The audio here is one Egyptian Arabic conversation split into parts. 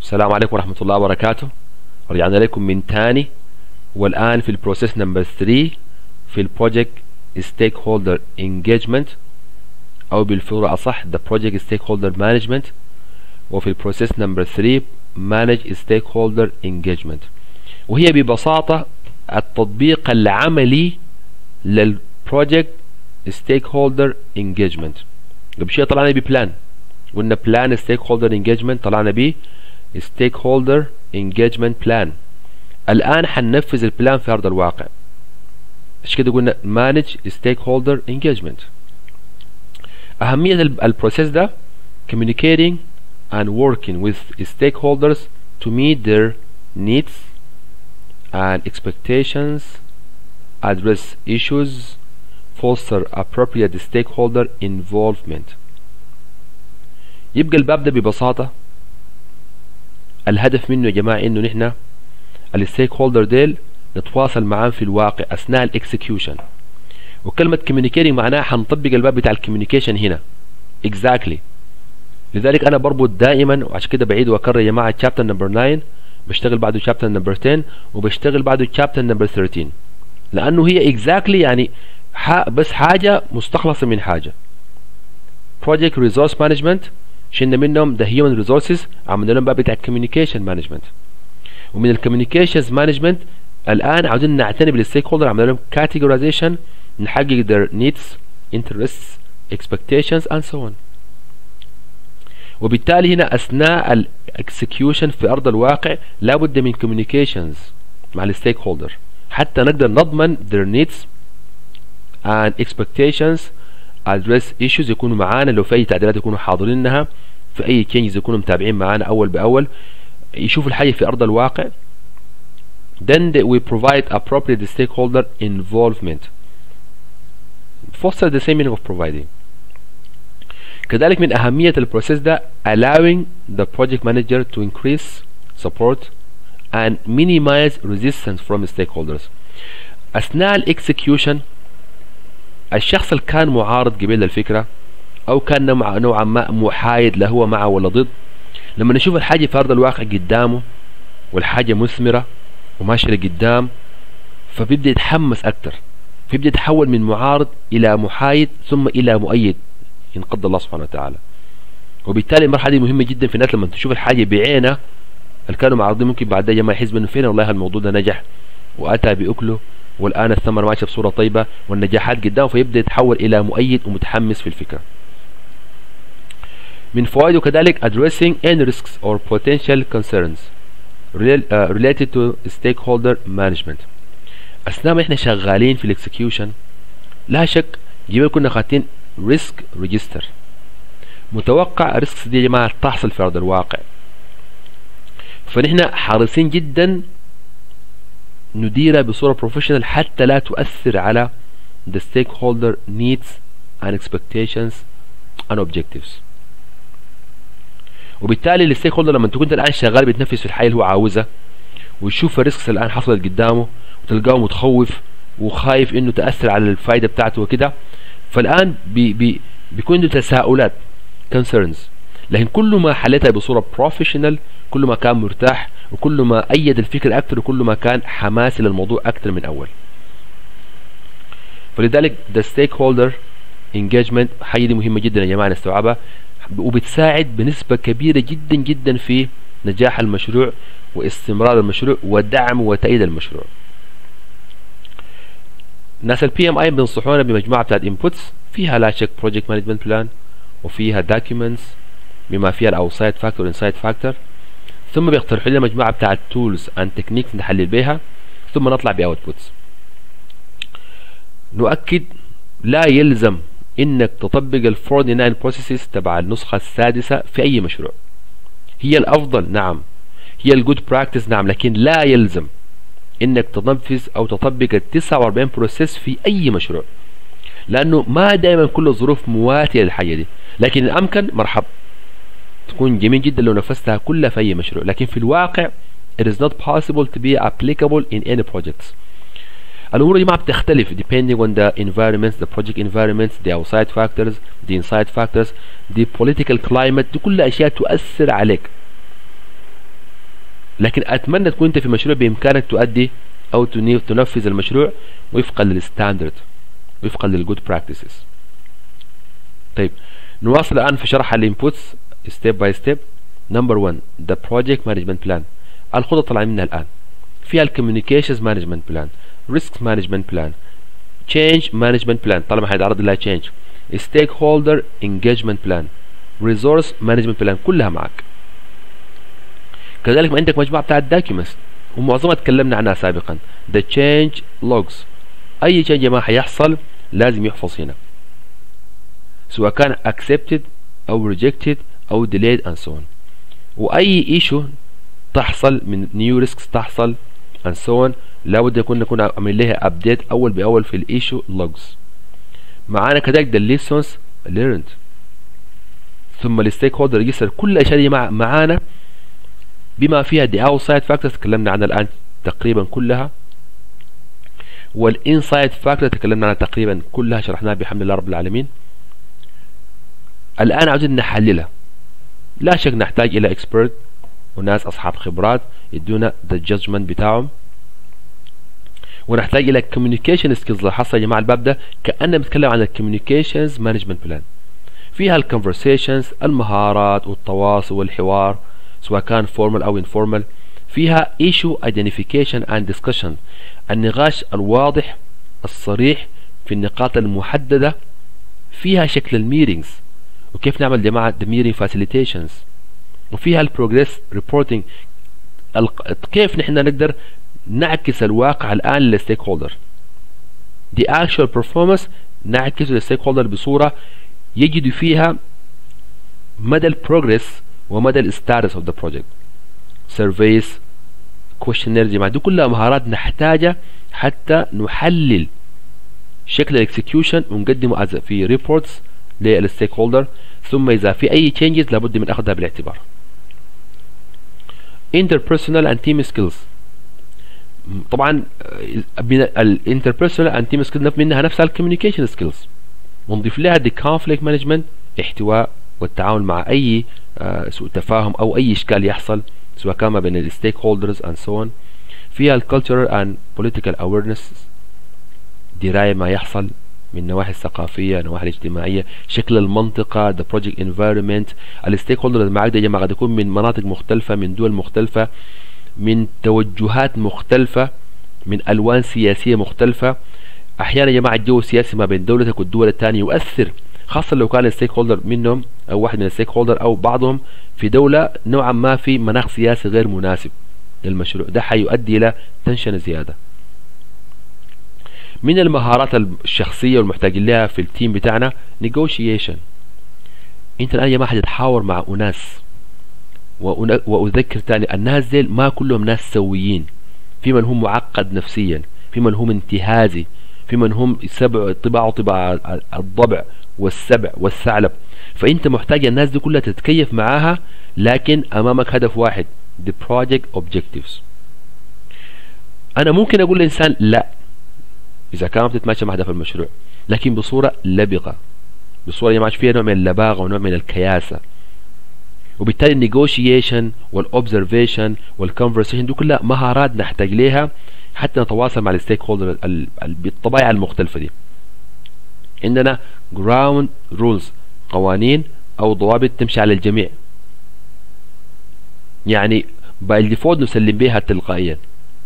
السلام عليكم ورحمة الله وبركاته رجعنا لكم من تاني والآن في البروسيس نمبر 3 في البروجكت ستيك هولدر انجيجمنت أو بالفورة أصح the project stakeholder management وفي البروسيس نمبر 3 manage stakeholder engagement وهي ببساطة التطبيق العملي للبروجكت stakeholder engagement قبل شوية طلعنا ببلان قلنا بلان stakeholder engagement طلعنا بيه stakeholder engagement plan الآن حننفذ البلان في أرض الواقع عشان كده قلنا manage stakeholder engagement أهمية البروسيس ده communicating and working with stakeholders to meet their needs and expectations address issues foster appropriate stakeholder involvement يبقى الباب ده ببساطة الهدف منه يا جماعة انه نحن الستيك هولدر ديل نتواصل معاهم في الواقع اثناء الاكسكيوشن وكلمة communicating معناها حنطبق الباب بتاع الكوميونيكيشن هنا exactly لذلك انا بربط دائما وعشان كده بعيد واكرر يا جماعة chapter نمبر 9 بشتغل بعده chapter نمبر 10 وبشتغل بعده chapter نمبر 13 لانه هي exactly يعني بس حاجة مستخلصة من حاجة project resource management شلنا منهم the human resources عملنا لهم بقى بتاع communication management ومن الكوميونيكيشنز مانجمنت الان عاوزين نعتني بالستيك هولدر عملنا لهم categorization نحقق their needs interests expectations and so on وبالتالي هنا اثناء الاكسكيوشن في ارض الواقع لابد من communications مع الستيك هولدر حتى نقدر نضمن their needs and expectations address issues يكونوا معانا لو في اي تعديلات يكونوا حاضرينها في اي changes يكونوا متابعين معانا اول باول يشوفوا الحاجه في ارض الواقع then we provide appropriate stakeholder involvement foster the same meaning of providing كذلك من أهمية البروسيس ده allowing the project manager to increase support and minimize resistance from stakeholders أثناء الاكسكيوشن الشخص اللي كان معارض قبل الفكرة أو كان نوع نوعا ما محايد لا هو معه ولا ضد لما نشوف الحاجة في أرض الواقع قدامه والحاجة مثمرة وماشية لقدام فبيبدأ يتحمس أكتر فيبدأ يتحول من معارض إلى محايد ثم إلى مؤيد إن قدر الله سبحانه وتعالى وبالتالي المرحلة دي مهمة جدا في الناس لما تشوف الحاجة بعينها اللي كانوا معارضين ممكن بعد ده ما يحس انه فين والله الموضوع ده نجح واتى باكله والان الثمر ماشي بصوره طيبه والنجاحات قدامه فيبدا يتحول الى مؤيد ومتحمس في الفكره. من فوائده كذلك addressing any risks or potential concerns related to stakeholder management. اثناء ما احنا شغالين في الاكسكيوشن لا شك جيبنا كنا خاتين ريسك ريجستر متوقع الريسكس دي يا جماعه تحصل في ارض الواقع فنحن حريصين جدا نديرها بصورة بروفيشنال حتى لا تؤثر على the stakeholder needs and expectations and objectives وبالتالي الستيك هولدر لما تكون الان شغال بيتنفذ في الحياه اللي هو عاوزها ويشوف الريسكس الان حصلت قدامه وتلقاه متخوف وخايف انه تاثر على الفائده بتاعته وكده فالان بي بي بيكون عنده تساؤلات concerns لكن كل ما حلتها بصوره بروفيشنال كل ما كان مرتاح وكل ما أيد الفكرة أكثر وكل ما كان حماسي للموضوع أكثر من أول فلذلك the stakeholder engagement حاجة دي مهمة جدا يا جماعة نستوعبها وبتساعد بنسبة كبيرة جدا جدا في نجاح المشروع واستمرار المشروع ودعم وتأييد المشروع ناس البي ام اي بينصحونا بمجموعة بتاعت انبوتس فيها لا شك بروجكت مانجمنت بلان وفيها documents بما فيها الاوسايد فاكتور والانسايد فاكتور ثم بيقترحوا لنا مجموعه بتاعه تولز اند تكنيكس نحلل بيها ثم نطلع باوتبوتس نؤكد لا يلزم انك تطبق ال 49 بروسيسز تبع النسخه السادسه في اي مشروع هي الافضل نعم هي الجود براكتس نعم لكن لا يلزم انك تنفذ او تطبق ال 49 بروسيس في اي مشروع لانه ما دائما كل الظروف مواتيه للحاجه دي لكن الامكن مرحب تكون جميل جدا لو نفذتها كلها في اي مشروع لكن في الواقع it is not possible to be applicable in any projects الامور يا جماعه بتختلف depending on the environments the project environments the outside factors the inside factors the political climate دي كلها اشياء تؤثر عليك لكن اتمنى تكون انت في مشروع بامكانك تؤدي او تنفذ المشروع وفقا للستاندرد وفقا للجود براكتسز طيب نواصل الان في شرح الانبوتس ستيب باي ستيب نمبر 1 ذا بروجكت مانجمنت بلان الخطط طالعه منها الان فيها الكوميونيكيشنز مانجمنت بلان ريسك مانجمنت بلان تشينج مانجمنت بلان طالما حيتعرض لها تشينج ستيك هولدر انجيجمنت بلان ريسورس مانجمنت بلان كلها معك كذلك عندك مجموعه بتاعت دوكيومنتس ومعظمها تكلمنا عنها سابقا the change logs اي change ما حيحصل لازم يحفظ هنا سواء كان accepted او rejected او delayed and so on واي issue تحصل من new risks تحصل and so on لابد يكون نكون عاملين لها update اول باول في الايشو logs معانا كذلك the lessons learned ثم الستيك هولدر ريجستر كل الاشياء دي مع معانا بما فيها the outside factors تكلمنا عنها الان تقريبا كلها والانسايد فاكتور تكلمنا عنها تقريبا كلها شرحناها بحمد الله رب العالمين الان عاوزين نحللها لا شك نحتاج الى اكسبرت وناس اصحاب خبرات يدونا ذا جادجمنت بتاعهم ونحتاج الى كوميونيكيشن سكيلز لاحظت يا جماعه الباب ده كاننا بنتكلم عن الكوميونيكيشنز مانجمنت بلان فيها الكونفرسيشنز المهارات والتواصل والحوار سواء كان فورمال او انفورمال فيها issue identification and discussion النقاش الواضح الصريح في النقاط المحددة فيها شكل الميتينجز وكيف نعمل جماعة the meeting facilitations وفيها البروجريس ريبورتنج كيف نحن نقدر نعكس الواقع الآن للستيك هولدر the actual performance نعكس للستيك هولدر بصورة يجد فيها مدى البروجريس ومدى الستاتس اوف ذا بروجكت سيرفيس كويشنيرز جماعه دي كلها مهارات نحتاجها حتى نحلل شكل الاكسكيوشن ونقدمه في ريبورتس للستيك هولدر ثم اذا في اي تشينجز لابد من اخذها بالاعتبار interpersonal and team skills طبعا من الانتربيرسونال اند تيم سكيلز منها نفسها الكوميونيكيشن سكيلز ونضيف لها دي كونفليكت مانجمنت احتواء والتعامل مع اي سوء تفاهم او اي اشكال يحصل سواء كان ما بين الستيك هولدرز اند سو اون فيها الكالتشر اند بوليتيكال اويرنس درايه ما يحصل من النواحي الثقافية النواحي الاجتماعية شكل المنطقة the project environment الستيك هولدرز معاك ده يا جماعة قد يكون من مناطق مختلفة من دول مختلفة من توجهات مختلفة من ألوان سياسية مختلفة أحيانا يا جماعة الجو السياسي ما بين دولتك والدول الثانية يؤثر خاصة لو كان الستيك هولدر منهم أو واحد من الستيك هولدر أو بعضهم في دولة نوعا ما في مناخ سياسي غير مناسب للمشروع ده حيؤدي إلى تنشن زيادة من المهارات الشخصية والمحتاجين لها في التيم بتاعنا negotiation انت الآن يا جماعة حتتحاور مع أناس وأذكر تاني الناس ديل ما كلهم ناس سويين في من هم معقد نفسيا في من هم انتهازي في من هم سبع طباع طباع الضبع والسبع والثعلب فانت محتاج الناس دي كلها تتكيف معاها لكن امامك هدف واحد the project objectives انا ممكن اقول للانسان لا اذا كان بتتماشى مع هدف المشروع لكن بصوره لبقه بصوره يا فيها نوع من اللباغه ونوع من الكياسه وبالتالي النيغوشيشن والاوبزرفيشن والكونفرسيشن دي كلها مهارات نحتاج ليها حتى نتواصل مع الستيك هولدر بالطبائع المختلفه دي عندنا جراوند رولز قوانين او ضوابط تمشي على الجميع يعني باي ديفولت نسلم بها تلقائيا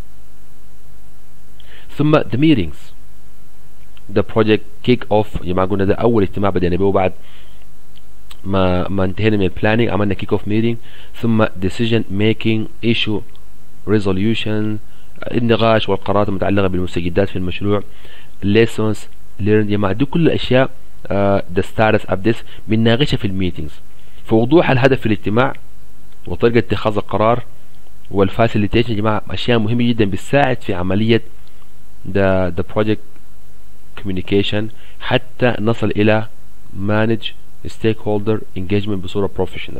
ثم the meetings the project kick off يا جماعه قلنا ده اول اجتماع بدينا به بعد ما ما انتهينا من البلاننج عملنا كيك اوف ميتنج ثم decision making issue resolution النقاش والقرارات المتعلقة بالمستجدات في المشروع lessons learned يا جماعة دي كل الأشياء ذا ستاتس updates بنناقشها في الميتينجز فوضوح الهدف في الاجتماع وطريقة اتخاذ القرار والفاسيليتيشن يا جماعة أشياء مهمة جدا بتساعد في عملية the, the project communication حتى نصل إلى manage stakeholder engagement بصورة professional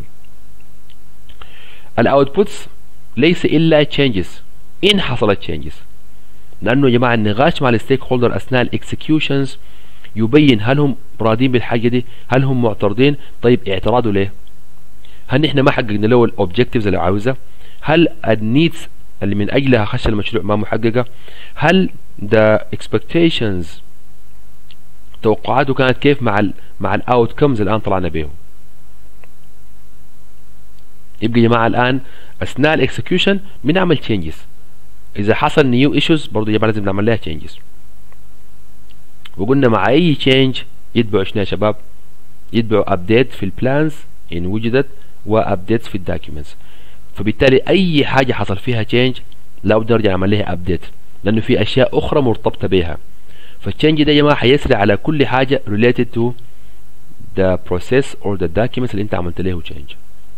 الاوتبوتس ليس إلا changes إن حصلت changes لأنه يا جماعة النقاش مع الستيك هولدر أثناء الاكسكيوشنز يبين هل هم راضين بالحاجة دي هل هم معترضين طيب اعتراضه ليه هل نحن ما حققنا له الاوبجكتيفز اللي عاوزها هل النيدز اللي من اجلها خش المشروع ما محققه هل the expectations توقعاته كانت كيف مع ال مع الاوتكمز الان طلعنا بيهم يبقى يا جماعه الان اثناء الاكسكيوشن بنعمل تشينجز اذا حصل نيو ايشوز برضه يا جماعه لازم نعمل لها تشينجز وقلنا مع اي تشينج يتبعوا شنو يا شباب يتبعوا ابديت في البلانز ان وجدت وابديت في الدوكيومنتس فبالتالي اي حاجه حصل فيها تشينج لابد نرجع نعمل لها ابديت لانه في اشياء اخرى مرتبطه بها فالتشينج ده يا جماعه حيسري على كل حاجه related to the process or the documents اللي انت عملت له تشينج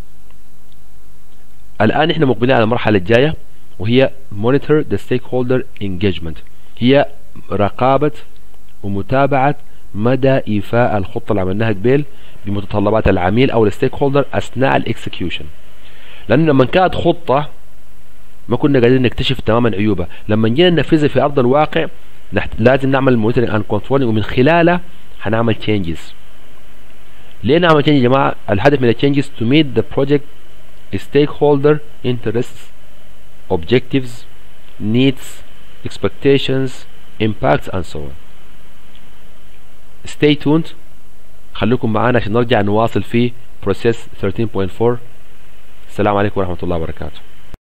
الان احنا مقبلين على المرحله الجايه وهي monitor the stakeholder engagement هي رقابه ومتابعه مدى ايفاء الخطه اللي عملناها قبل بمتطلبات العميل او الستيك هولدر اثناء الاكسكيوشن لان لما كانت خطه ما كنا قادرين نكتشف تماما عيوبها لما جينا ننفذها في ارض الواقع نحت... لازم نعمل مونيتورنج اند كنترولنج ومن خلالها هنعمل تشينجز ليه نعمل تشينج يا جماعه الهدف من التشينجز to meet the project stakeholder interests objectives needs expectations impacts and so on stay tuned خليكم معانا عشان نرجع نواصل في process 13.4 السلام عليكم ورحمة الله وبركاته